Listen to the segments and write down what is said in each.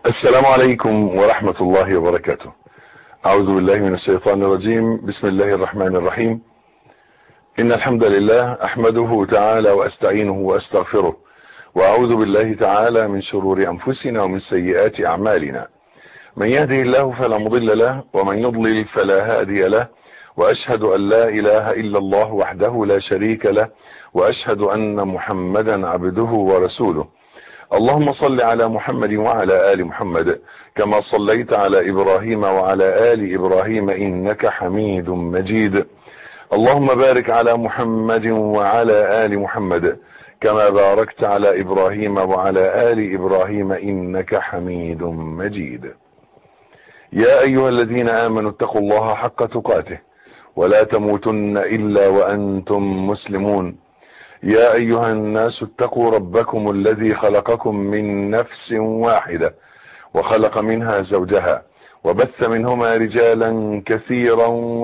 السلام عليكم ورحمة الله وبركاته أعوذ بالله من الشيطان الرجيم بسم الله الرحمن الرحيم إن الحمد لله أحمده تعالى وأستعينه وأستغفره وأعوذ بالله تعالى من شرور أنفسنا ومن سيئات أعمالنا من يهده الله فلا مضل له ومن يضلل فلا هادي له وأشهد أن لا إله إلا الله وحده لا شريك له وأشهد أن محمدا عبده ورسوله اللهم صل على محمد وعلى آل محمد كما صليت على إبراهيم وعلى آل إبراهيم إنك حميد مجيد اللهم بارك على محمد وعلى آل محمد كما باركت على إبراهيم وعلى آل إبراهيم إنك حميد مجيد يا أيها الذين آمنوا اتقوا الله حق تقاته ولا تموتن إلا وأنتم مسلمون يا أيها الناس اتقوا ربكم الذي خلقكم من نفس واحدة وخلق منها زوجها وبث منهما رجالا كثيرا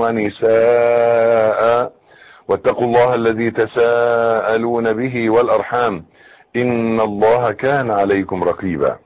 ونساء واتقوا الله الذي تساءلون به والأرحام إن الله كان عليكم رقيبا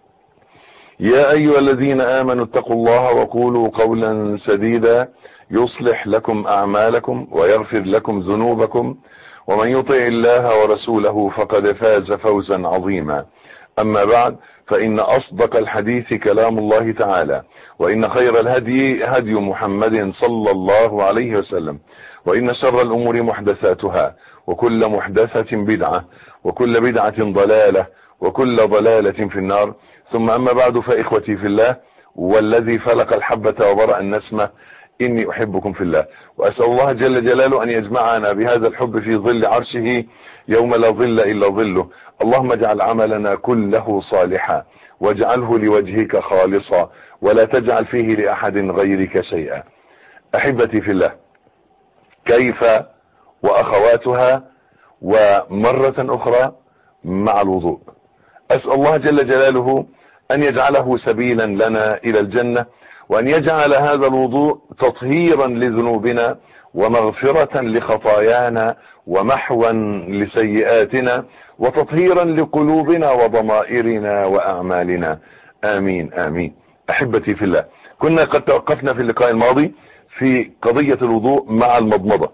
يا أيها الذين آمنوا اتقوا الله وقولوا قولا سديدا يصلح لكم أعمالكم ويغفر لكم ذنوبكم ومن يطع الله ورسوله فقد فاز فوزا عظيما أما بعد فإن أصدق الحديث كلام الله تعالى وإن خير الهدي هدي محمد صلى الله عليه وسلم وإن شر الأمور محدثاتها وكل محدثة بدعة وكل بدعة ضلالة وكل ضلالة في النار ثم أما بعد فإخوتي في الله والذي فلق الحبة وبرأ النسمة إني أحبكم في الله وأسأل الله جل جلاله أن يجمعنا بهذا الحب في ظل عرشه يوم لا ظل إلا ظله اللهم اجعل عملنا كله صالحا واجعله لوجهك خالصا ولا تجعل فيه لأحد غيرك شيئا أحبتي في الله كيف وأخواتها ومرة أخرى مع الوضوء أسأل الله جل جلاله أن يجعله سبيلا لنا إلى الجنة وأن يجعل هذا الوضوء تطهيرا لذنوبنا ومغفرة لخطايانا ومحوا لسيئاتنا وتطهيرا لقلوبنا وضمائرنا وأعمالنا آمين آمين أحبتي في الله كنا قد توقفنا في اللقاء الماضي في قضية الوضوء مع المضمضة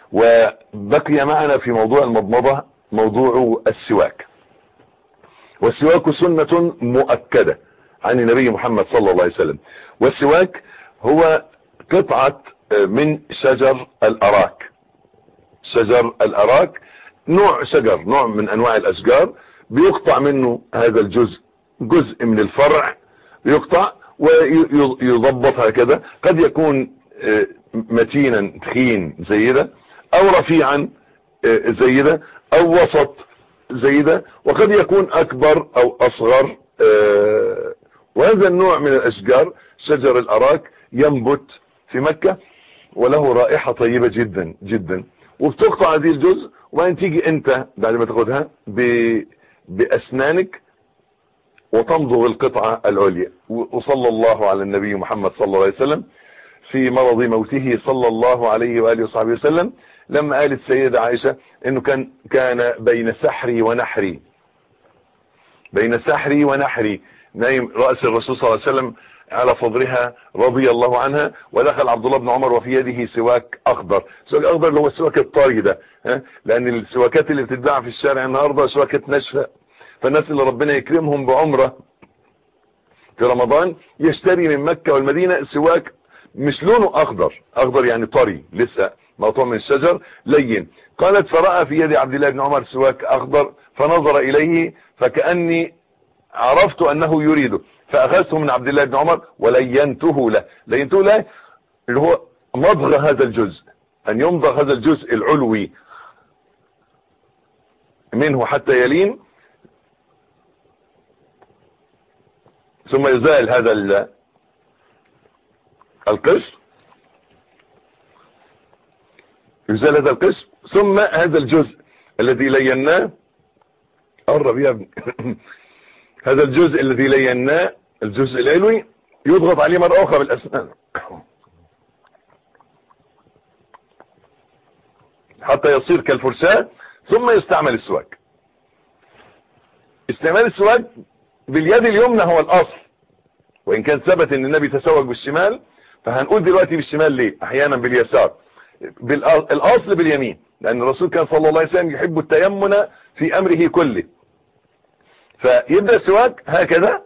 وبقي معنا في موضوع المضمضة موضوع السواك والسواك سنة مؤكدة عن النبي محمد صلى الله عليه وسلم والسواك هو قطعة من شجر الأراك شجر الأراك نوع شجر نوع من أنواع الأشجار بيقطع منه هذا الجزء جزء من الفرع يقطع ويضبط هكذا قد يكون متينا تخين زي ده أو رفيعا زي ده أو وسط زي ده وقد يكون أكبر أو أصغر وهذا النوع من الأشجار شجر الأراك ينبت في مكة وله رائحة طيبة جدا جدا وبتقطع هذه الجزء وبعدين تيجي انت بعد ما تاخدها ب... بأسنانك وتمضغ القطعة العليا وصلى الله على النبي محمد صلى الله عليه وسلم في مرض موته صلى الله عليه وآله وصحبه وسلم لما قالت سيدة عائشة انه كان كان بين سحري ونحري بين سحري ونحري نايم رأس الرسول صلى الله عليه وسلم على صدرها رضي الله عنها ودخل عبد الله بن عمر وفي يده سواك اخضر سواك اخضر اللي هو السواك الطري ده ها لان السواكات اللي بتتباع في الشارع النهارده سواكات ناشفه فالناس اللي ربنا يكرمهم بعمره في رمضان يشتري من مكة والمدينة سواك مش لونه اخضر اخضر يعني طري لسه مقطوع من الشجر لين قالت فرأى في يد عبد الله بن عمر سواك اخضر فنظر اليه فكأني عرفت انه يريده فاخذته من عبد الله بن عمر ولينته له لينته له اللي هو مضغ هذا الجزء ان يمضغ هذا الجزء العلوي منه حتى يلين ثم يزال هذا القشر يزال هذا القشر ثم هذا الجزء الذي ليناه قرب يا ابني هذا الجزء الذي ليناه الجزء العلوي يضغط عليه مرة أخرى بالأسنان حتى يصير كالفرسان ثم يستعمل السواك استعمال السواك باليد اليمنى هو الأصل وان كان ثبت ان النبي تسوق بالشمال فهنقول دلوقتي بالشمال ليه احيانا باليسار الاصل باليمين لان الرسول كان صلى الله عليه وسلم يحب التيمن في امره كله فيبدأ السواك هكذا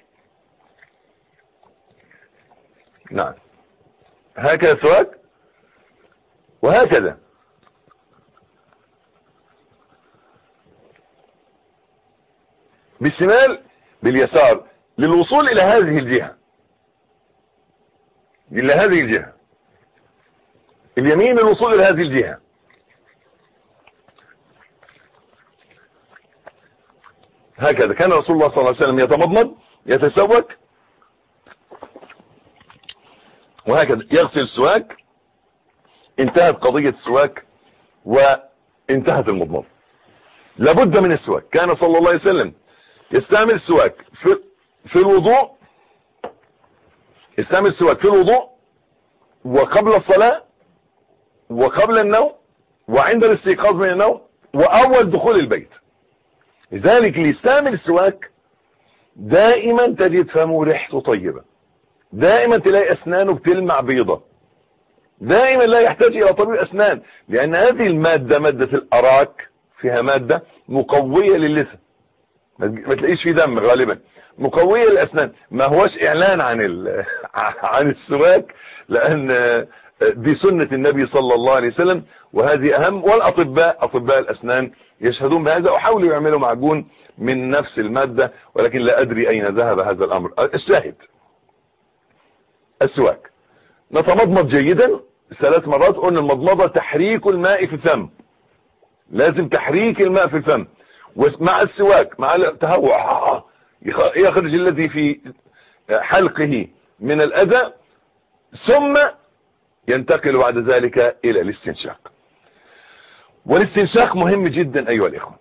نعم هكذا السواك وهكذا بالشمال باليسار للوصول الى هذه الجهة الى هذه الجهة اليمين للوصول الى هذه الجهة هكذا كان رسول الله صلى الله عليه وسلم يتمضمض يتسوك وهكذا يغسل السواك انتهت قضية السواك وانتهت المضمض لابد من السواك كان صلى الله عليه وسلم يستعمل السواك في, في الوضوء يستعمل السواك في الوضوء وقبل الصلاة وقبل النوم وعند الاستيقاظ من النوم واول دخول البيت لذلك اللي يستعمل السواك دائما تجد فمه ريحته طيبة دائما تلاقي اسنانه بتلمع بيضة دائما لا يحتاج الى طبيب اسنان لان هذه المادة مادة الاراك فيها مادة مقوية للسان ما تلاقيش فيه دم غالبا مقوية للاسنان ما هوش اعلان عن عن السواك لان دي سنة النبي صلى الله عليه وسلم وهذه اهم والاطباء اطباء الاسنان يشهدون بهذا وحاولوا يعملوا معجون من نفس المادة ولكن لا ادري اين ذهب هذا الامر الشاهد السواك نتمضمض جيدا ثلاث مرات قلنا المضمضة تحريك الماء في الفم لازم تحريك الماء في الفم ومع السواك مع التهوع يخرج الذي في حلقه من الاذى ثم ينتقل بعد ذلك الى الاستنشاق والاستنشاق مهم جدا ايها الاخوة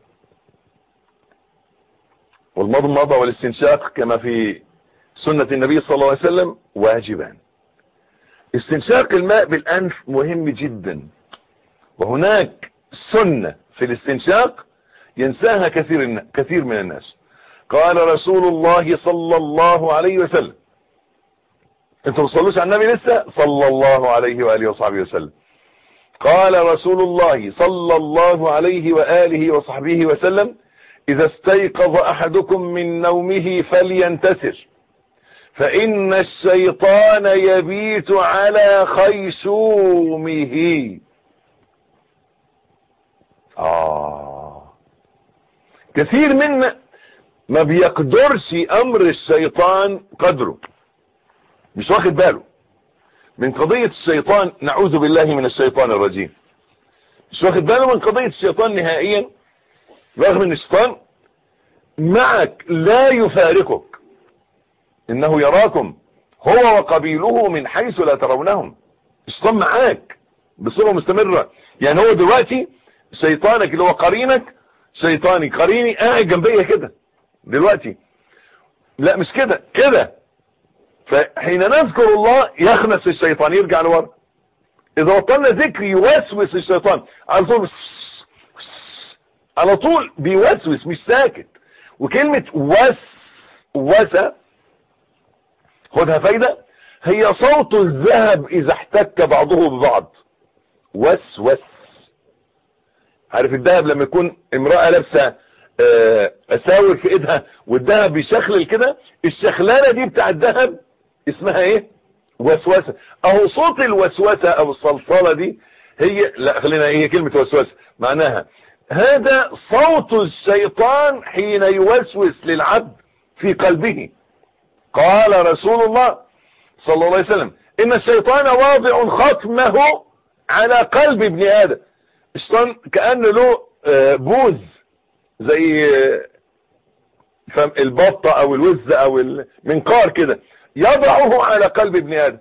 والمضمضة والاستنشاق كما في سنة النبي صلى الله عليه وسلم واجبان استنشاق الماء بالانف مهم جدا وهناك سنة في الاستنشاق ينساها كثير كثير من الناس قال رسول الله صلى الله عليه وسلم انتوا ما تصلوش على النبي لسه صلى الله عليه واله وصحبه وسلم قال رسول الله صلى الله عليه واله وصحبه وسلم اذا استيقظ احدكم من نومه فلينتسر فان الشيطان يبيت على خيشومه آه كثير منا ما بيقدرش امر الشيطان قدره مش واخد باله من قضية الشيطان نعوذ بالله من الشيطان الرجيم مش واخد باله من قضية الشيطان نهائيا رغم ان الشيطان معك لا يفارقك انه يراكم هو وقبيله من حيث لا ترونهم الشيطان معاك بصورة مستمرة يعني هو دلوقتي شيطانك اللي هو قرينك شيطاني قريني قاعد جنبيا كده دلوقتي لا مش كده كده فحين نذكر الله يخنس الشيطان يرجع لورا اذا بطلنا ذكر يوسوس الشيطان على طول على طول بيوسوس مش ساكت وكلمة وس وس خدها فايدة هي صوت الذهب اذا احتك بعضه ببعض وس وس عارف الذهب لما يكون امرأة لابسة اساور في ايدها والذهب بيشخلل كده الشخلانة دي بتاع الذهب اسمها ايه وسوسة اهو صوت الوسوسة او الصلصلة دي هي لا خلينا هي كلمة وسوسة معناها هذا صوت الشيطان حين يوسوس للعبد في قلبه قال رسول الله صلى الله عليه وسلم ان الشيطان واضع ختمه على قلب ابن ادم الشيطان كأنه له بوز زي البطة او الوز او المنقار كده يضعه على قلب ابن ادم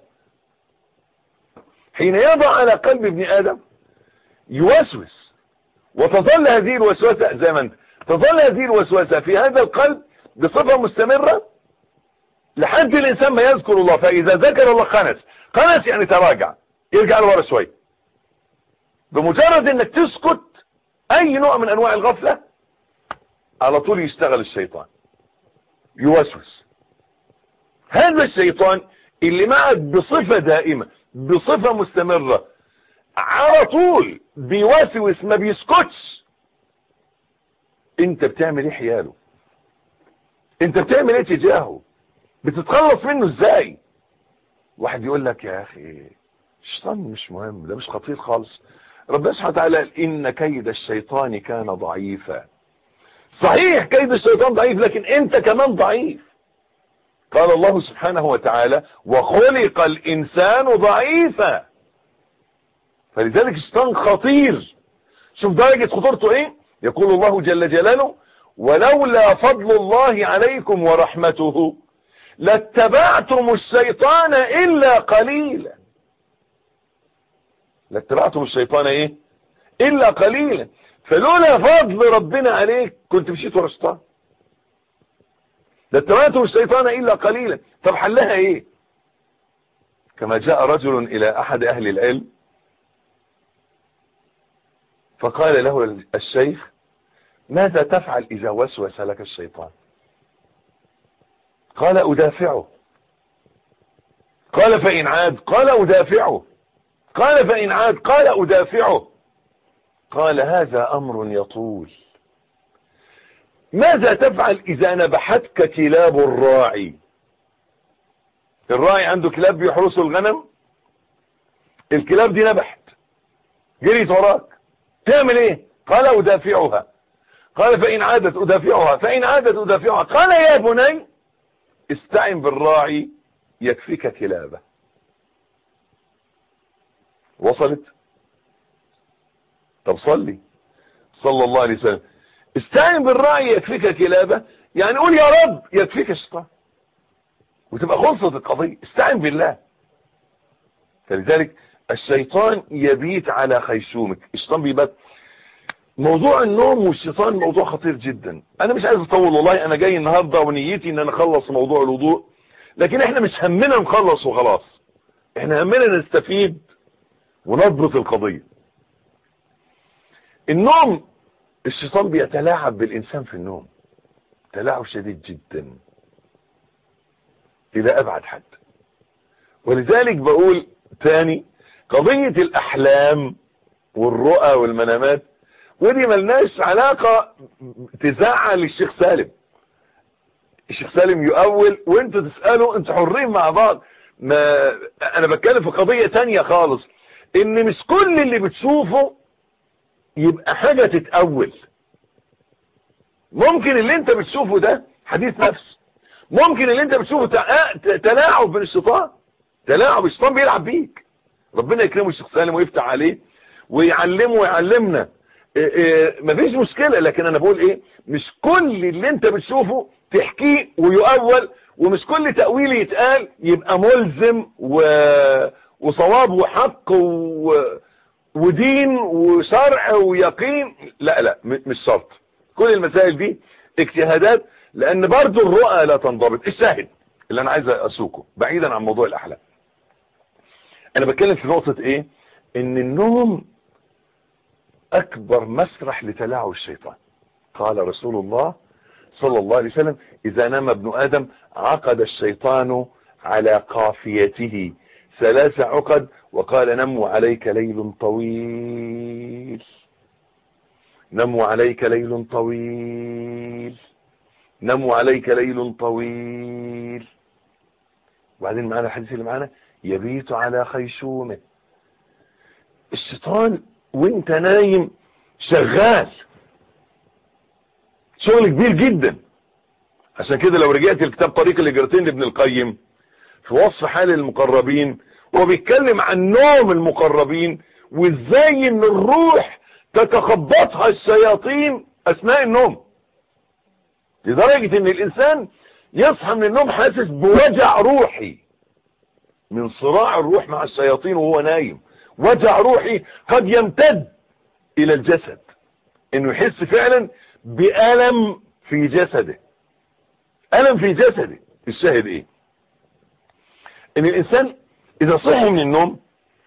حين يضع على قلب ابن ادم يوسوس وتظل هذه الوسوسة زي ما انت تظل هذه الوسوسة في هذا القلب بصفة مستمرة لحد الانسان ما يذكر الله فاذا ذكر الله خنس خنس يعني تراجع يرجع لورا شوي بمجرد انك تسكت اي نوع من انواع الغفلة على طول يشتغل الشيطان يوسوس هذا الشيطان اللي معك بصفة دائمة بصفة مستمرة على طول بيوسوس ما بيسكتش انت بتعمل ايه حياله انت بتعمل ايه تجاهه بتتخلص منه ازاي واحد يقول لك يا اخي الشيطان مش مهم ده مش خطير خالص ربنا سبحانه وتعالى قال ان كيد الشيطان كان ضعيفا صحيح كيد الشيطان ضعيف لكن انت كمان ضعيف قال الله سبحانه وتعالى وخلق الانسان ضعيفا فلذلك الشيطان خطير شوف درجة خطورته ايه يقول الله جل جلاله ولولا فضل الله عليكم ورحمته لاتبعتم الشيطان الا قليلا لاتبعتم الشيطان ايه الا قليلا فلولا فضل ربنا عليك كنت مشيت ورا الشيطان لاتبعتم الشيطان الا قليلا طب حلها ايه كما جاء رجل الى احد اهل العلم فقال له الشيخ ماذا تفعل اذا وسوس لك الشيطان قال ادافعه قال فان عاد قال ادافعه قال فان عاد قال ادافعه قال هذا امر يطول ماذا تفعل اذا نبحتك كلاب الراعي الراعي عنده كلاب بيحرسوا الغنم الكلاب دي نبحت جريت وراك تعمل ايه قال ادافعها قال فان عادت ادافعها فان عادت ادافعها قال يا بني استعن بالراعي يكفيك كلابه وصلت طب صلي صلى الله عليه وسلم استعن بالراعي يكفيك كلابه يعني قول يا رب يكفيك الشيطان وتبقى خلصت القضية استعن بالله فلذلك الشيطان يبيت على خيشومك الشيطان بيبات موضوع النوم والشيطان موضوع خطير جدا انا مش عايز اطول والله انا جاي النهاردة ونيتي ان انا اخلص موضوع الوضوء لكن احنا مش همنا نخلص وخلاص احنا همنا نستفيد ونضبط القضية النوم الشيطان بيتلاعب بالانسان في النوم تلاعب شديد جدا الى ابعد حد ولذلك بقول تاني قضية الاحلام والرؤى والمنامات ودي ملناش علاقة تزعل الشيخ سالم الشيخ سالم يؤول وانتوا تسألوا انتوا حرين مع بعض ما انا بتكلم في قضية تانية خالص ان مش كل اللي بتشوفه يبقى حاجة تتأول ممكن اللي انت بتشوفه ده حديث نفس ممكن اللي انت بتشوفه تلاعب من الشيطان تلاعب الشيطان بيلعب بيك ربنا يكرمه الشيخ سالم ويفتح عليه ويعلمه ويعلمنا إيه إيه مفيش مشكلة لكن انا بقول ايه مش كل اللي انت بتشوفه تحكيه ويؤول ومش كل تأويل يتقال يبقى ملزم و... وصواب وحق و... ودين وشرع ويقين لا لا مش شرط كل المسائل دي اجتهادات لان برضو الرؤى لا تنضبط الشاهد اللي انا عايز اسوقه بعيدا عن موضوع الاحلام انا بتكلم في نقطة ايه ان النوم اكبر مسرح لتلاعب الشيطان قال رسول الله صلى الله عليه وسلم اذا نام ابن ادم عقد الشيطان على قافيته ثلاث عقد وقال نموا عليك ليل طويل نموا عليك ليل طويل نموا عليك ليل طويل وبعدين معنا الحديث اللي معنا يبيت على خيشومه الشيطان وانت نايم شغال شغل كبير جدا عشان كده لو رجعت الكتاب طريق الهجرتين لابن القيم في وصف حال المقربين هو بيتكلم عن نوم المقربين وازاي ان الروح تتخبطها الشياطين اثناء النوم لدرجة ان الانسان يصحى من النوم حاسس بوجع روحي من صراع الروح مع الشياطين وهو نايم وجع روحي قد يمتد الى الجسد انه يحس فعلا بألم في جسده ألم في جسده الشاهد ايه ان الانسان اذا صحي من النوم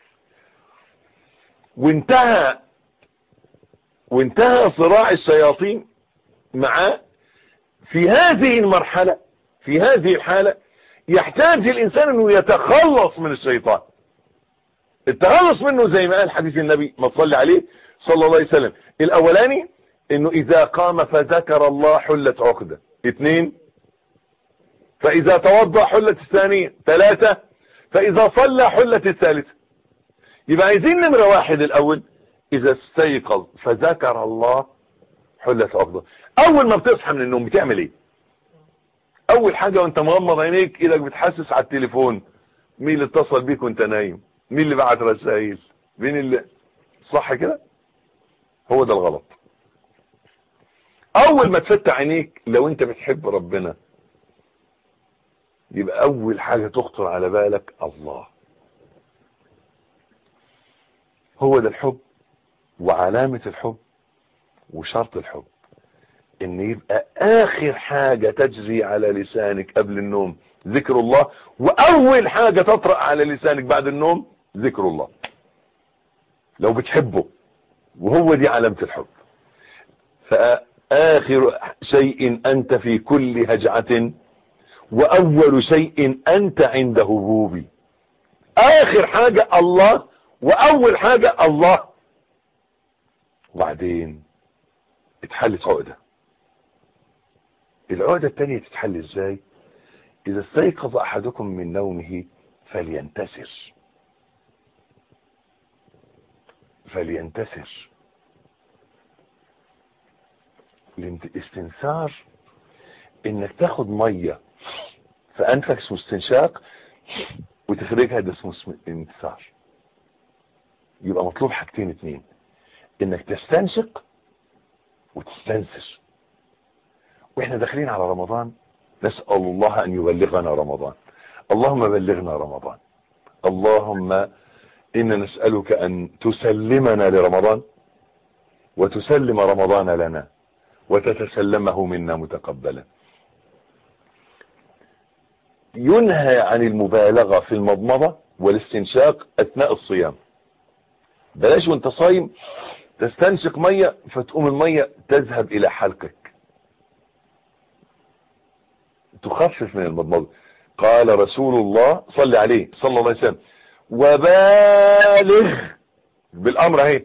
وانتهى وانتهى صراع الشياطين معاه في هذه المرحلة في هذه الحالة يحتاج الانسان انه يتخلص من الشيطان التخلص منه زي ما قال حديث النبي ما تصلي عليه صلى الله عليه وسلم الاولاني انه اذا قام فذكر الله حلت عقدة اثنين فاذا توضأ حلت الثانية ثلاثة فاذا صلى حلت الثالثة يبقى عايزين نمرة واحد الاول اذا استيقظ فذكر الله حلت عقدة اول ما بتصحى من النوم بتعمل ايه اول حاجة وانت مغمض عينيك ايدك بتحسس على التليفون مين اللي اتصل بيك وانت نايم مين اللي بعت رسائل مين اللي صح كده هو ده الغلط اول ما تفتح عينيك لو انت بتحب ربنا يبقى اول حاجة تخطر على بالك الله هو ده الحب وعلامة الحب وشرط الحب ان يبقى اخر حاجة تجري على لسانك قبل النوم ذكر الله واول حاجة تطرأ على لسانك بعد النوم ذكر الله لو بتحبه وهو دي علامة الحب فآخر شيء أنت في كل هجعة وأول شيء أنت عند هبوبي آخر حاجة الله وأول حاجة الله وبعدين اتحلت عقدة العقدة التانية تتحل ازاي إذا استيقظ أحدكم من نومه فلينتسر فلينتسر الاستنثار انك تاخد مية فانفك اسمه استنشاق وتخرجها ده اسمه انتصار يبقى مطلوب حاجتين اتنين انك تستنشق وتستنثر واحنا داخلين على رمضان نسأل الله ان يبلغنا رمضان اللهم بلغنا رمضان اللهم إنا نسألك أن تسلمنا لرمضان وتسلم رمضان لنا وتتسلمه منا متقبلا ينهى عن المبالغة في المضمضة والاستنشاق أثناء الصيام بلاش وانت صايم تستنشق مية فتقوم المية تذهب إلى حلقك تخفف من المضمضة قال رسول الله صلى عليه صلى الله عليه وسلم وبالغ بالامر اهي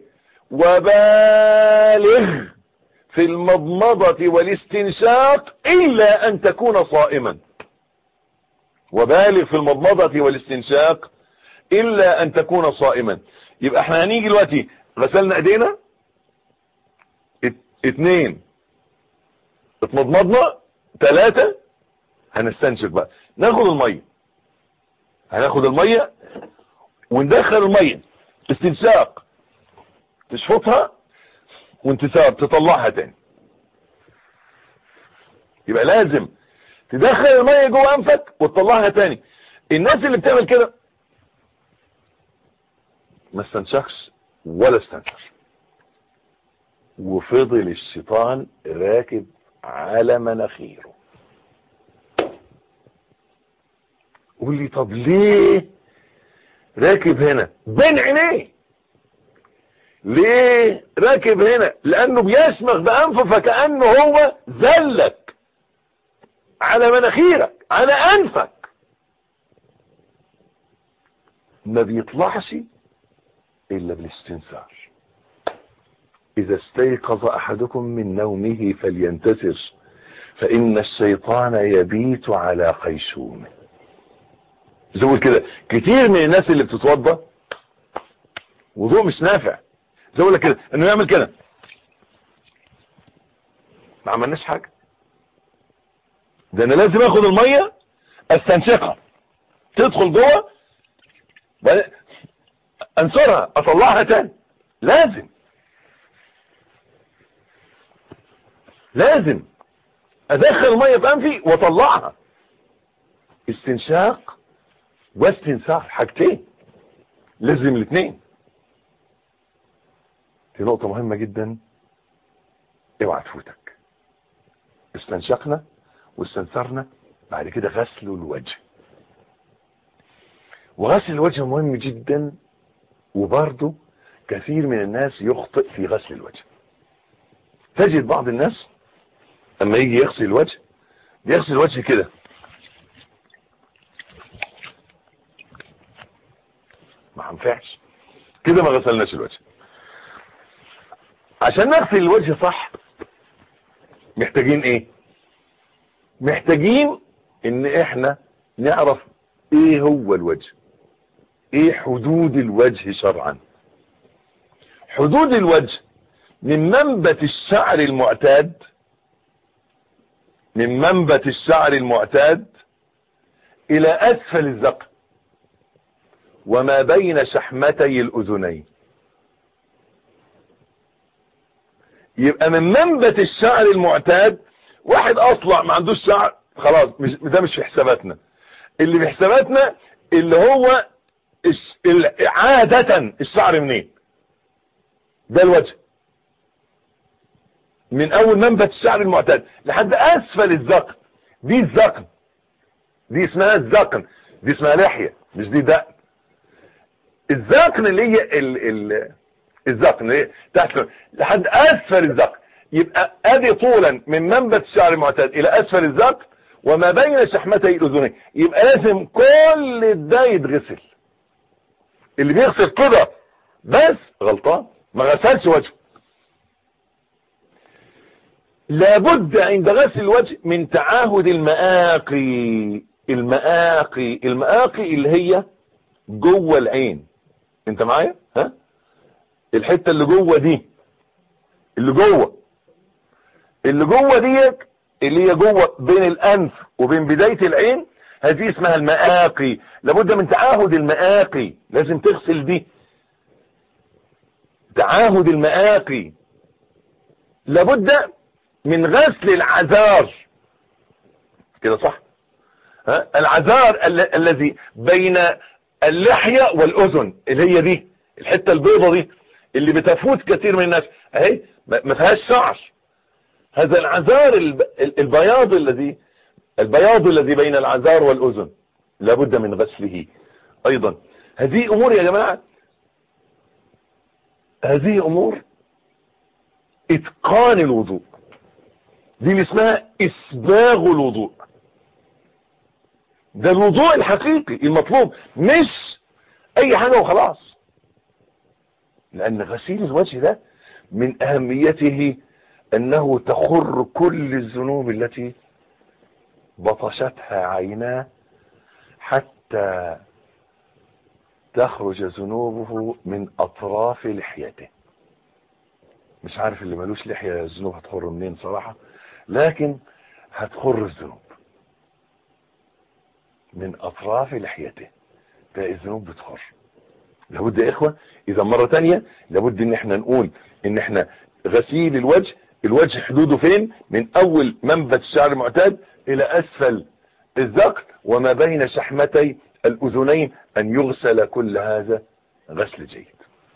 وبالغ في المضمضة والاستنشاق الا ان تكون صائما وبالغ في المضمضة والاستنشاق الا ان تكون صائما يبقى احنا هنيجي دلوقتي غسلنا ايدينا اتنين اتمضمضنا تلاتة هنستنشق بقى ناخد المية هناخد المية وندخل المية استنشاق تشفطها وانتثار تطلعها تاني يبقى لازم تدخل المية جوه انفك وتطلعها تاني الناس اللي بتعمل كده ما استنشقش ولا استنشق وفضل الشيطان راكب على مناخيره قول لي طب ليه راكب هنا بين عينيه ليه راكب هنا لانه بيشمخ بانفه فكأنه هو ذلك على مناخيرك على انفك ما بيطلعش الا بالاستنثار اذا استيقظ احدكم من نومه فلينتسر فان الشيطان يبيت على قيشومه زي كده كتير من الناس اللي بتتوضى وضوء مش نافع زي كده انه يعمل كده ما عملناش حاجة ده انا لازم اخد المية استنشقها تدخل جوه انصرها اطلعها تاني لازم لازم ادخل المية في انفي واطلعها استنشاق واستنثار حاجتين لازم الاثنين دي نقطة مهمة جدا اوعى تفوتك استنشقنا واستنثرنا بعد كده غسل الوجه وغسل الوجه مهم جدا وبرضه كثير من الناس يخطئ في غسل الوجه تجد بعض الناس لما يجي يغسل الوجه بيغسل الوجه كده ما ينفعش كده ما غسلناش الوجه عشان نغسل الوجه صح محتاجين ايه محتاجين ان احنا نعرف ايه هو الوجه ايه حدود الوجه شرعا حدود الوجه من منبت الشعر المعتاد من منبت الشعر المعتاد الى اسفل الذقن وما بين شحمتي الاذنين يبقى من منبت الشعر المعتاد واحد اصلع ما عندوش شعر خلاص مش ده مش في حساباتنا اللي في حساباتنا اللي هو عادة الشعر منين ده الوجه من اول منبت الشعر المعتاد لحد اسفل الذقن دي الذقن دي اسمها الذقن دي اسمها لحية مش دي دقن الذقن اللي هي ال ال الذقن اللي هي تحت لحد اسفل الذقن يبقى ادي طولا من منبت الشعر المعتاد الى اسفل الذقن وما بين شحمتي الاذنين يبقى لازم كل ده يتغسل اللي بيغسل كده بس غلطان ما غسلش وجهه لابد عند غسل الوجه من تعاهد المآقي المآقي المآقي اللي هي جوه العين انت معايا ها الحته اللي جوه دي اللي جوه اللي جوه ديت اللي هي جوه بين الانف وبين بدايه العين هذه اسمها المآقي لابد من تعاهد المآقي لازم تغسل دي تعاهد المآقي لابد من غسل العذار كده صح ها العذار ال الذي بين اللحية والأذن اللي هي دي الحتة البيضة دي اللي بتفوت كثير من الناس اهي ما فيهاش شعر هذا العذار البياض الذي البياض الذي بين العذار والأذن لابد من غسله أيضا هذه أمور يا جماعة هذه أمور إتقان الوضوء دي اللي اسمها إسباغ الوضوء ده الوضوء الحقيقي المطلوب مش أي حاجة وخلاص لأن غسيل الوجه ده من أهميته أنه تخر كل الذنوب التي بطشتها عيناه حتى تخرج ذنوبه من أطراف لحيته مش عارف اللي ملوش لحية الذنوب هتخر منين صراحة لكن هتخر الذنوب من أطراف لحيته فالذنوب بتخر لابد يا إخوة إذا مرة تانية لابد إن احنا نقول إن احنا غسيل الوجه الوجه حدوده فين من أول منبت الشعر المعتاد إلى أسفل الذقن وما بين شحمتي الأذنين أن يغسل كل هذا غسل جيد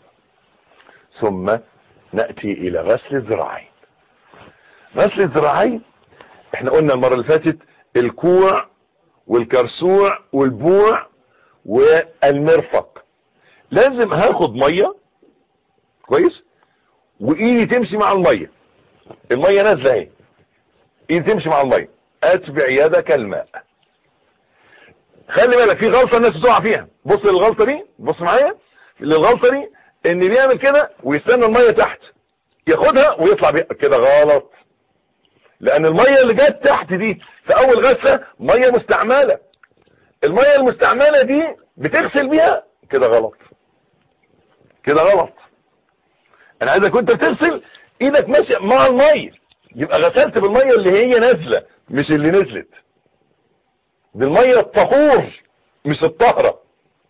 ثم نأتي إلى غسل الذراعين غسل الذراعين احنا قلنا المرة اللي فاتت الكوع والكرسوع والبوع والمرفق لازم هاخد مية كويس وايدي تمشي مع المية المية نازلة اهي ايدي تمشي مع المية اتبع يدك الماء خلي بالك في غلطة الناس بتقع فيها بص للغلطة دي بص معايا للغلطة دي ان بيعمل كده ويستنى المية تحت ياخدها ويطلع بيها كده غلط لان المية اللي جت تحت دي في اول غسلة مية مستعملة المية المستعملة دي بتغسل بيها كده غلط كده غلط انا عايزك وانت بتغسل ايدك ماشية مع المية يبقى غسلت بالمية اللي هي نازلة مش اللي نزلت بالمية الطهور مش الطهرة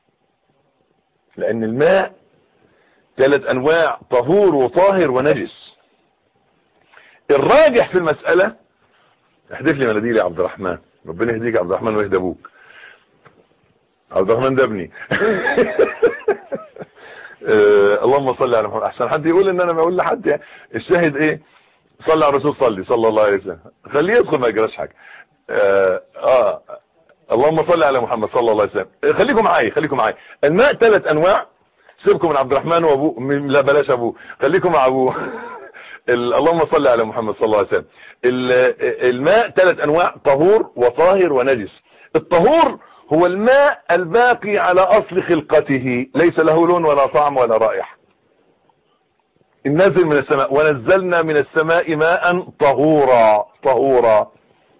لان الماء ثلاث انواع طهور وطاهر ونجس الراجح في المسألة احذف لي مناديل يا عبد الرحمن ربنا يهديك يا عبد الرحمن ويهدى ابوك عبد الرحمن ده ابني آه اللهم صل على محمد احسن حد يقول ان انا ما اقول لحد يعني الشاهد ايه صلي على الرسول صلي صلى الله عليه وسلم خليه يدخل ما يجراش حاجه آه, اه اللهم صل على محمد صلى الله عليه وسلم خليكم معايا خليكم معايا الماء ثلاث انواع سيبكم من عبد الرحمن وابوه لا بلاش ابوه خليكم مع ابوه اللهم صل على محمد صلى الله عليه وسلم الماء ثلاث انواع طهور وطاهر ونجس الطهور هو الماء الباقي على اصل خلقته ليس له لون ولا طعم ولا رائحة النازل من السماء ونزلنا من السماء ماء طهورا طهورا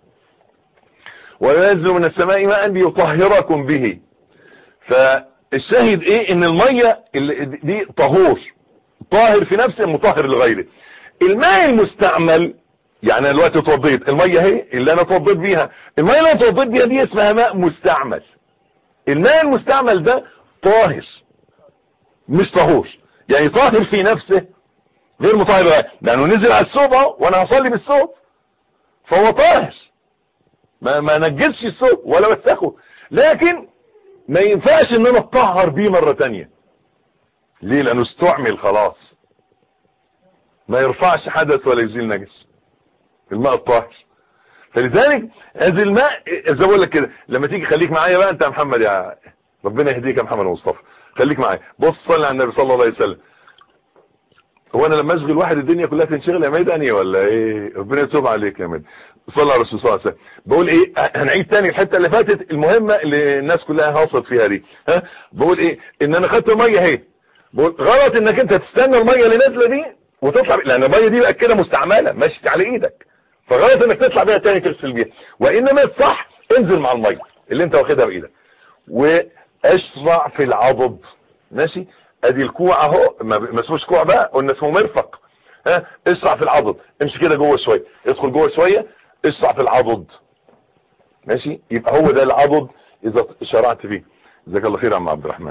وينزل من السماء ماء ليطهركم به فالشاهد ايه ان المية دي طهور طاهر في نفسه مطهر لغيره الماء المستعمل يعني انا دلوقتي اتوضيت الميه اهي اللي انا اتوضيت بيها الميه اللي انا اتوضيت بيها دي اسمها ماء مستعمل الماء المستعمل ده طاهر مش طهور يعني طاهر في نفسه غير مطهر لغيره لانه نزل على الثوب اهو وانا هصلي بالثوب فهو طاهر ما ما نجسش الثوب ولا وسخه لكن ما ينفعش ان انا اتطهر بيه مره تانية ليه لانه استعمل خلاص ما يرفعش حدث ولا يزيل نجس الماء الطاهر فلذلك هذا الماء زي ما بقول لك كده لما تيجي خليك معايا بقى انت يا محمد يا ربنا يهديك يا محمد مصطفى خليك معايا بص صلي على النبي صلى الله عليه وسلم هو انا لما اشغل واحد الدنيا كلها تنشغل يا ميداني ولا ايه ربنا يتوب عليك يا ميداني صلى على الرسول صلى الله عليه وسلم بقول ايه هنعيد تاني الحته اللي فاتت المهمه اللي الناس كلها هاصت فيها دي ها بقول ايه ان انا خدت الميه اهي بقول غلط انك انت تستنى الميه اللي نازله دي وتطلع لان الميه دي بقى كده مستعمله ماشيه على ايدك فغلط انك تطلع بيها تاني تغسل بيها وانما الصح انزل مع الميه اللي انت واخدها بايدك واشرع في العضد ماشي ادي الكوع اهو ما اسموش كوع بقى قلنا اسمه مرفق ها اشرع في العضد امشي كده جوه شويه ادخل جوه شويه اشرع في العضد ماشي يبقى هو ده العضد اذا شرعت فيه جزاك الله خير يا عم عبد الرحمن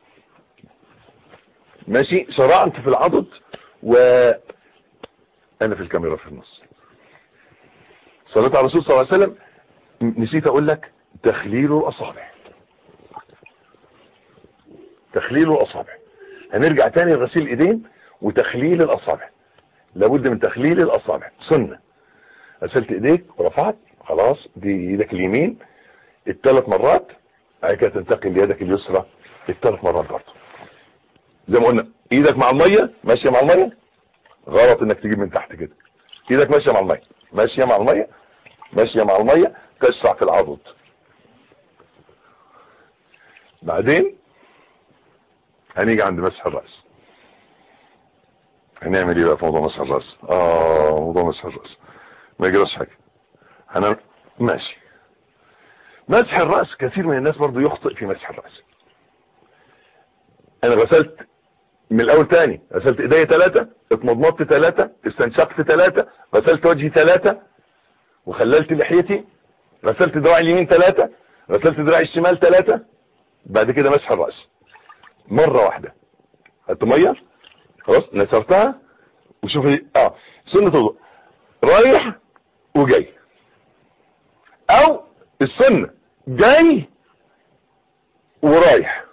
ماشي شرعت في العضد و انا في الكاميرا في النص صلاة على الرسول صلى الله عليه وسلم نسيت اقول لك تخليل الاصابع تخليل الاصابع هنرجع تاني لغسيل الايدين وتخليل الاصابع لابد من تخليل الاصابع سنة غسلت ايديك ورفعت خلاص دي ايدك اليمين الثلاث مرات بعد كده تنتقل ليدك اليسرى الثلاث مرات برضه زي ما قلنا ايدك مع الميه ماشيه مع الميه غلط انك تجيب من تحت كده ايدك ماشيه مع الميه ماشيه مع الميه ماشيه مع الميه تشرع في العضد بعدين هنيجي عند مسح الراس هنعمل ايه بقى في موضوع مسح الراس اه موضوع مسح الراس ما يجراش حاجه هنعمل ماشي مسح الراس كثير من الناس برضو يخطئ في مسح الراس انا غسلت من الاول تاني غسلت ايديا ثلاثة اتمضمضت ثلاثة استنشقت ثلاثة غسلت وجهي ثلاثة وخللت لحيتي غسلت دراعي اليمين ثلاثة غسلت دراعي الشمال ثلاثة بعد كده مسح الرأس مرة واحدة خدت مية خلاص نسرتها وشوف اه سنة الوضوء رايح وجاي او السنة جاي ورايح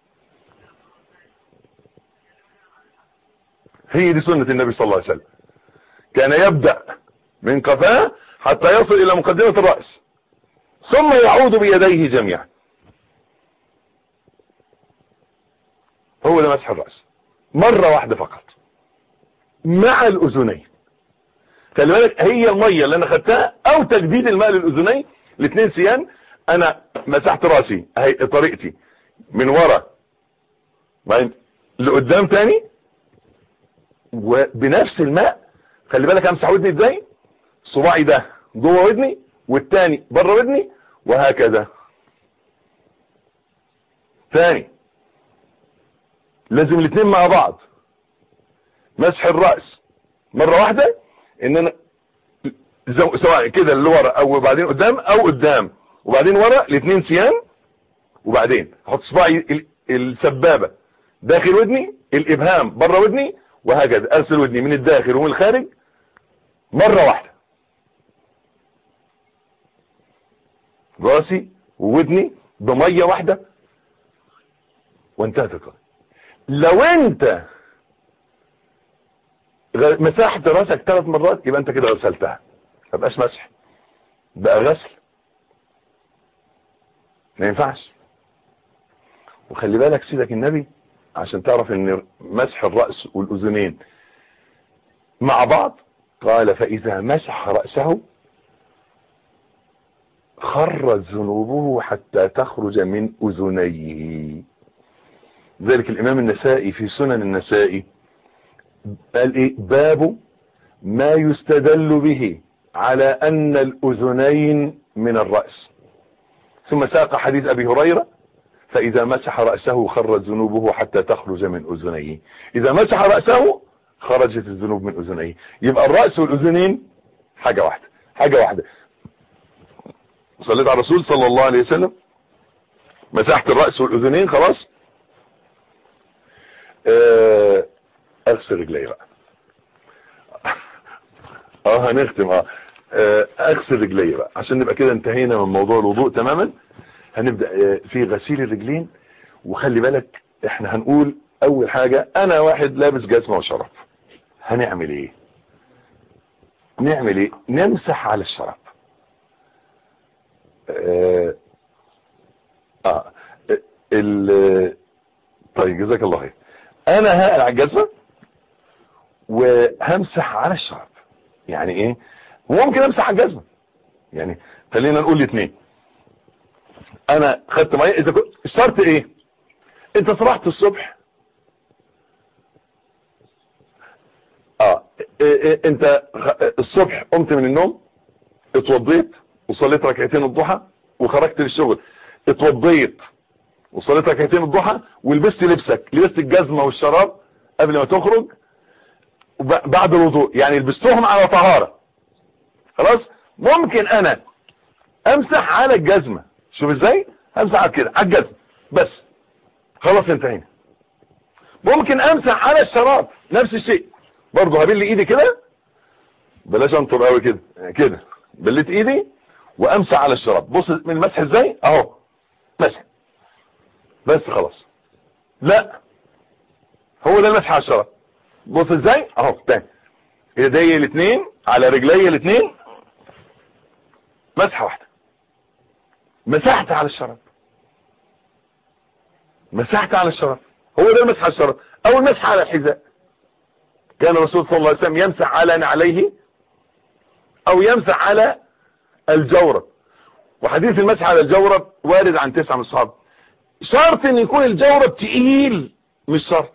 هي دي سنة النبي صلى الله عليه وسلم كان يبدأ من قفاه حتى يصل الى مقدمة الرأس ثم يعود بيديه جميعا هو ده مسح الرأس مرة واحدة فقط مع الاذنين خلي بالك هي المية اللي انا خدتها او تجديد الماء للاذنين الاثنين سيان انا مسحت راسي اهي طريقتي من ورا بعدين لقدام تاني وبنفس الماء خلي بالك امسح ودني ازاي صباعي ده جوه ودني والتاني بره ودني وهكذا تاني لازم الاثنين مع بعض مسح الرأس مرة واحدة ان انا سواء كده اللي ورا او بعدين قدام او قدام وبعدين ورا الاثنين سيان وبعدين احط صباعي السبابة داخل ودني الابهام بره ودني وهكذا ارسل ودني من الداخل ومن الخارج مرة واحدة راسي وودني بمية واحدة وانتهت القضية لو انت مسحت راسك ثلاث مرات يبقى انت كده غسلتها ما بقاش مسح بقى غسل ما ينفعش وخلي بالك سيدك النبي عشان تعرف ان مسح الرأس والاذنين مع بعض قال فاذا مسح رأسه خرت ذنوبه حتى تخرج من اذنيه ذلك الامام النسائي في سنن النسائي قال ايه باب ما يستدل به على ان الاذنين من الرأس ثم ساق حديث ابي هريرة فاذا مسح رأسه خرج ذنوبه حتى تخرج من اذنيه اذا مسح رأسه خرجت الذنوب من اذنيه يبقى الرأس والاذنين حاجة واحدة حاجة واحدة صليت على الرسول صلى الله عليه وسلم مسحت الرأس والاذنين خلاص اغسل رجلي بقى اه هنختم اه اغسل رجلي بقى عشان نبقى كده انتهينا من موضوع الوضوء تماما هنبدأ في غسيل الرجلين وخلي بالك احنا هنقول اول حاجة انا واحد لابس جزمة وشراب هنعمل ايه نعمل ايه نمسح على الشراب اه, آه. ال طيب جزاك الله خير انا هقلع الجزمة وهمسح على الشراب يعني ايه وممكن امسح على الجزمة يعني خلينا نقول الاثنين انا خدت ميه اذا كنت الشرط ايه انت صبحت الصبح اه إيه إيه انت الصبح قمت من النوم اتوضيت وصليت ركعتين الضحى وخرجت للشغل اتوضيت وصليت ركعتين الضحى ولبست لبسك لبست الجزمه والشراب قبل ما تخرج بعد الوضوء يعني لبستهم على طهاره خلاص ممكن انا امسح على الجزمه شوف ازاي امسح على كده على الجزمه بس خلاص انتهينا ممكن امسح على الشراب نفس الشيء برضه هبل ايدي كده بلاش انطر قوي كده كده بليت ايدي وامسح على الشراب بص من المسح ازاي اهو مسح بس خلاص لا هو ده المسح على الشراب بص ازاي اهو تاني ايدي الاثنين على رجلي الاثنين مسحه واحده مسحت على الشراب مسحت على الشراب هو ده المسح على الشراب او المسح على الحذاء كان الرسول صلى الله عليه وسلم يمسح على نعليه او يمسح على الجورب وحديث المسح على الجورب وارد عن تسعة من الصحابة شرط ان يكون الجورب تقيل مش شرط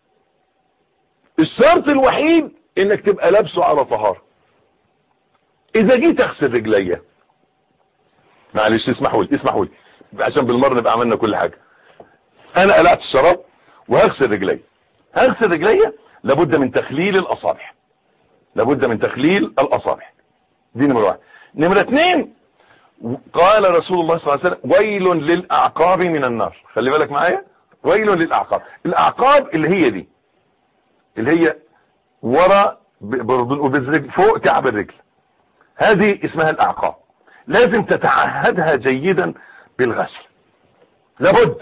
الشرط الوحيد انك تبقى لابسه على طهارة اذا جيت اغسل رجليا معلش اسمحوا لي اسمحوا لي عشان بالمره نبقى عملنا كل حاجه انا قلعت الشراب وهغسل رجلي هغسل رجلي لابد من تخليل الاصابع لابد من تخليل الاصابع دي نمره واحد نمره اثنين قال رسول الله صلى الله عليه وسلم ويل للاعقاب من النار خلي بالك معايا ويل للاعقاب الاعقاب اللي هي دي اللي هي ورا وبالرجل فوق كعب الرجل هذه اسمها الاعقاب لازم تتعهدها جيدا بالغسل لابد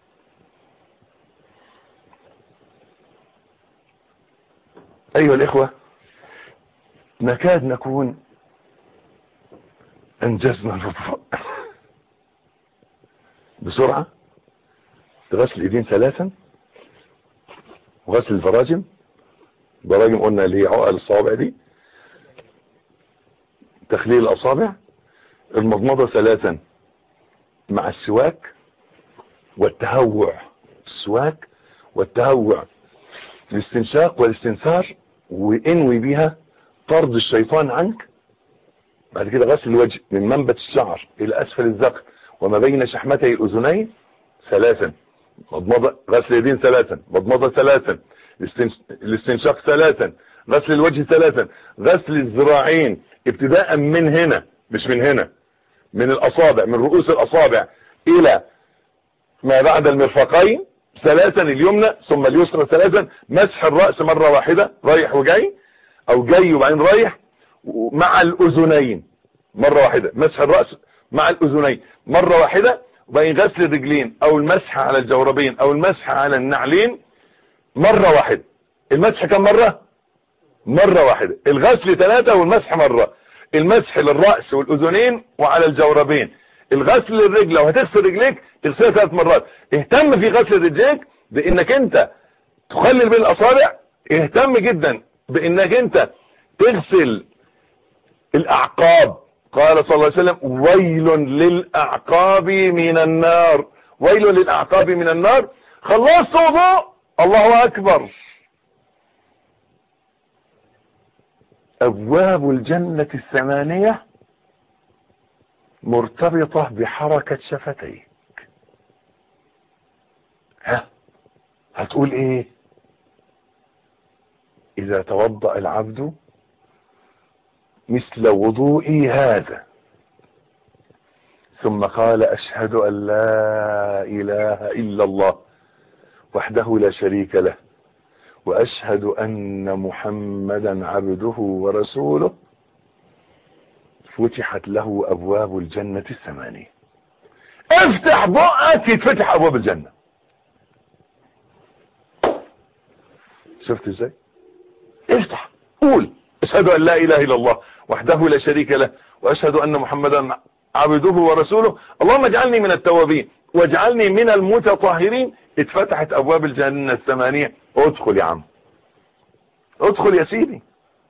ايها الاخوة نكاد نكون انجزنا الوضوء بسرعة غسل الايدين ثلاثا وغسل الفراجم براجم قلنا اللي هي عقل الصوابع دي تخليل الاصابع المضمضة ثلاثا مع السواك والتهوع السواك والتهوع الاستنشاق والاستنثار وانوي بها طرد الشيطان عنك بعد كده غسل الوجه من منبت الشعر الى اسفل الذقن وما بين شحمتي الاذنين ثلاثا مضمضة غسل اليدين ثلاثا مضمضة ثلاثا الاستنشاق ثلاثا غسل الوجه ثلاثا غسل الذراعين ابتداء من هنا مش من هنا من الاصابع من رؤوس الاصابع الى ما بعد المرفقين ثلاثا اليمنى ثم اليسرى ثلاثا مسح الرأس مرة واحدة رايح وجاي او جاي وبعدين رايح مع الاذنين مرة واحدة مسح الرأس مع الاذنين مرة واحدة وبعدين غسل الرجلين او المسح على الجوربين او المسح على النعلين مرة واحدة المسح كم مرة مرة واحدة الغسل ثلاثة والمسح مرة المسح للرأس والأذنين وعلى الجوربين الغسل للرجل لو هتغسل رجليك تغسلها ثلاث مرات اهتم في غسل رجليك بانك انت تخلل بين الاصابع اهتم جدا بانك انت تغسل الاعقاب قال صلى الله عليه وسلم ويل للأعقاب من النار ويل للأعقاب من النار خلصت وضوء الله أكبر أبواب الجنة الثمانية مرتبطة بحركة شفتيك ها هتقول ايه اذا توضأ العبد مثل وضوئي هذا ثم قال اشهد ان لا اله الا الله وحده لا شريك له واشهد ان محمدا عبده ورسوله فتحت له ابواب الجنة الثمانية افتح بقك يتفتح ابواب الجنة شفت ازاي افتح قول اشهد ان لا اله الا الله وحده لا شريك له واشهد ان محمدا عبده ورسوله اللهم اجعلني من التوابين واجعلني من المتطهرين اتفتحت ابواب الجنة الثمانية ادخل يا عم ادخل يا سيدي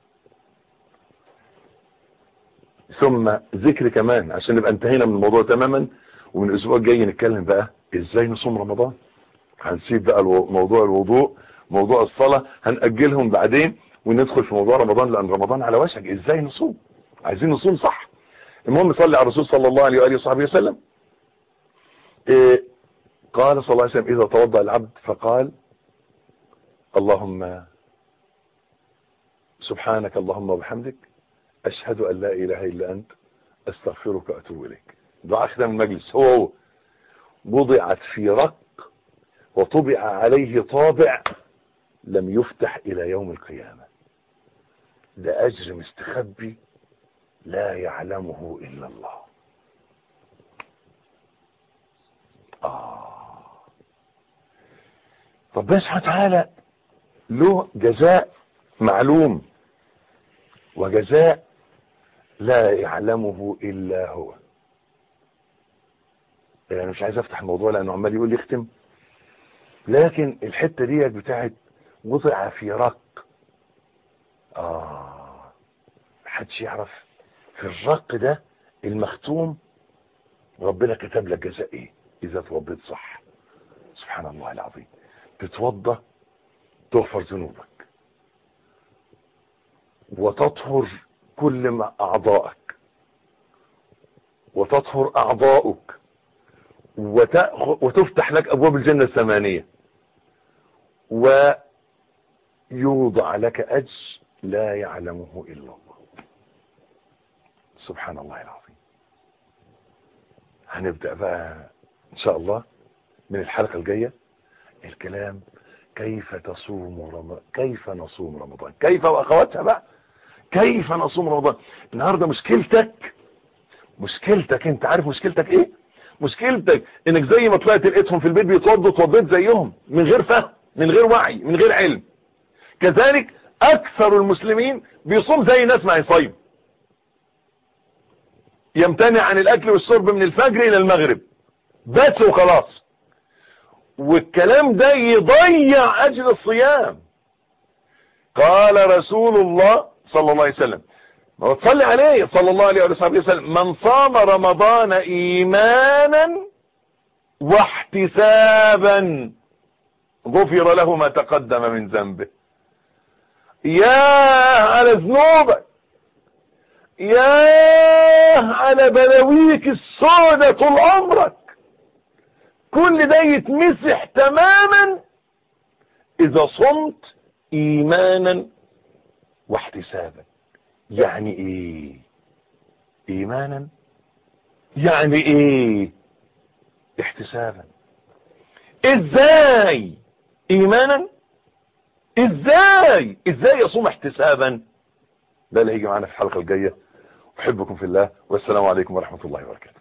ثم ذكر كمان عشان نبقى انتهينا من الموضوع تماما ومن الاسبوع الجاي نتكلم بقى ازاي نصوم رمضان هنسيب بقى موضوع الوضوء موضوع الصلاة هنأجلهم بعدين وندخل في موضوع رمضان لان رمضان على وشك ازاي نصوم عايزين نصوم صح المهم صلي على الرسول صلى الله عليه وآله وصحبه وسلم إيه قال صلى الله عليه وسلم اذا توضأ العبد فقال اللهم سبحانك اللهم وبحمدك اشهد ان لا اله الا انت استغفرك واتوب اليك دعاء ختام المجلس هو هو وضعت في رق وطبع عليه طابع لم يفتح الى يوم القيامة ده اجر مستخبي لا يعلمه الا الله آه ربنا سبحانه وتعالى له جزاء معلوم وجزاء لا يعلمه الا هو يعني مش عايز افتح الموضوع لانه عمال يقول لي اختم لكن الحته ديت بتاعت وضع في رق اه محدش يعرف في الرق ده المختوم ربنا كتب لك جزاء ايه اذا توضيت صح سبحان الله العظيم تتوضى تغفر ذنوبك وتطهر كل ما اعضائك وتطهر اعضاؤك وتفتح لك ابواب الجنة الثمانية ويوضع لك اجر لا يعلمه الا الله سبحان الله العظيم هنبدأ بقى ان شاء الله من الحلقة الجاية الكلام كيف تصوم رمضان كيف نصوم رمضان كيف واخواتها بقى كيف نصوم رمضان النهاردة مشكلتك مشكلتك انت عارف مشكلتك ايه مشكلتك انك زي ما طلعت لقيتهم في البيت بيتوضوا اتوضيت زيهم من غير فهم من غير وعي من غير علم كذلك اكثر المسلمين بيصوم زي ناس ما يصيم يمتنع عن الاكل والشرب من الفجر الى المغرب بس وخلاص والكلام ده يضيع اجر الصيام قال رسول الله صلى الله عليه وسلم ما تصلي عليه صلى الله عليه وصحبه وسلم من صام رمضان ايمانا واحتسابا غفر له ما تقدم من ذنبه يا على ذنوبك يا على بلاويك السودة طول عمرك كل ده يتمسح تماما اذا صمت ايمانا واحتسابا يعني ايه ايمانا يعني ايه احتسابا ازاي ايمانا ازاي ازاي يصوم احتسابا ده اللي هيجي معانا في الحلقة الجاية احبكم في الله والسلام عليكم ورحمة الله وبركاته